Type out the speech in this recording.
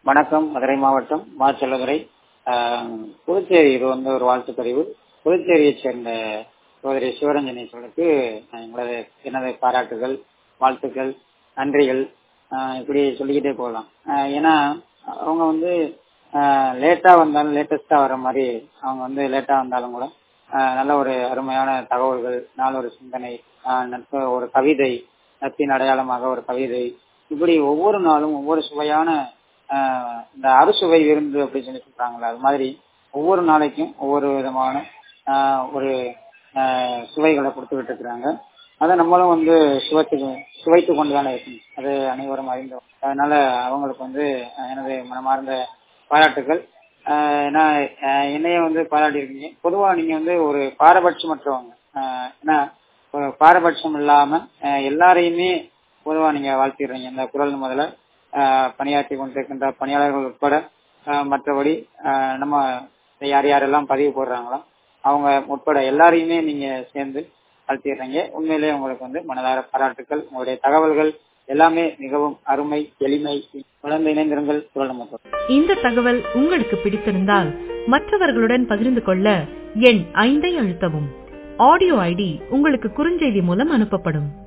வணக்கம் மதுரை மாவட்டம் மா செல்லதுரை ஆஹ், புதுச்சேரி இது வந்து ஒரு வாழ்த்து பதிவு புதுச்சேரியைச் சேர்ந்த சோதரி சிவரஞ்சனி சொல்லுக்கு எங்களது எனது பாராட்டுகள் வாழ்த்துக்கள் நன்றிகள் ஆஹ், இப்படி சொல்லிக்கிட்டே போகலாம் ஆஹ், ஏன்னா அவங்க வந்து லேட்டா வந்தாலும் லேட்டஸ்டா வர மாதிரி அவங்க வந்து லேட்டா வந்தாலும் கூட ஆஹ், நல்ல ஒரு அருமையான தகவல்கள் நாளொரு சிந்தனை ஆஹ், நட்பு ஒரு கவிதை நட்பின் அடையாளமாக ஒரு கவிதை இப்படி ஒவ்வொரு நாளும் ஒவ்வொரு சுவையான ஆஹ், இந்த அறுசுவை விருந்து அப்படின்னு சொல்லி சொல்றாங்கல்ல அது மாதிரி ஒவ்வொரு நாளைக்கும் ஒவ்வொரு விதமான ஆஹ், ஒரு ஆஹ், சுவைகளை கொடுத்துக்கிட்டு இருக்கிறாங்க அதை நம்மளும் வந்து சுவைத்து சுவைத்து கொண்டு தானே இருக்கணும் அது அனைவரும் அறிந்தோம் அதனால அவங்களுக்கு வந்து அஹ், எனது மனமார்ந்த பாராட்டுகள் ஆஹ், ஏன்னா ஆஹ், என்னைய வந்து பாராட்டியிருக்கீங்க பொதுவா நீங்க வந்து ஒரு பாரபட்சமற்றவங்க ஆஹ், ஏன்னா ஒரு பாரபட்சம் இல்லாம ஆஹ், எல்லாரையுமே பொதுவா நீங்க வாழ்த்திடுறீங்க இந்த குரல் முதல்ல ஆஹ், பணியாற்றி கொண்டிருக்கின்ற பணியாளர்கள் உட்பட ஆஹ், மற்றபடி ஆஹ், நம்ம யார் யாரெல்லாம் பதிவு போடுறாங்களோ அவங்க உட்பட எல்லாரையுமே நீங்க சேர்ந்து வாழ்த்திடுறீங்க உண்மையிலேயே உங்களுக்கு வந்து மனதார பாராட்டுக்கள் உங்களுடைய தகவல்கள் எல்லாமே மிகவும் அருமை எளிமை தொடர்ந்து இணைந்திருங்கள் குரல் நமக்கு இந்த தகவல் உங்களுக்கு பிடித்திருந்தால் மற்றவர்களுடன் பகிர்ந்து கொள்ள எண் ஐந்தை அழுத்தவும் ஆடியோ ஐடி உங்களுக்கு குறுஞ்செய்தி மூலம் அனுப்பப்படும்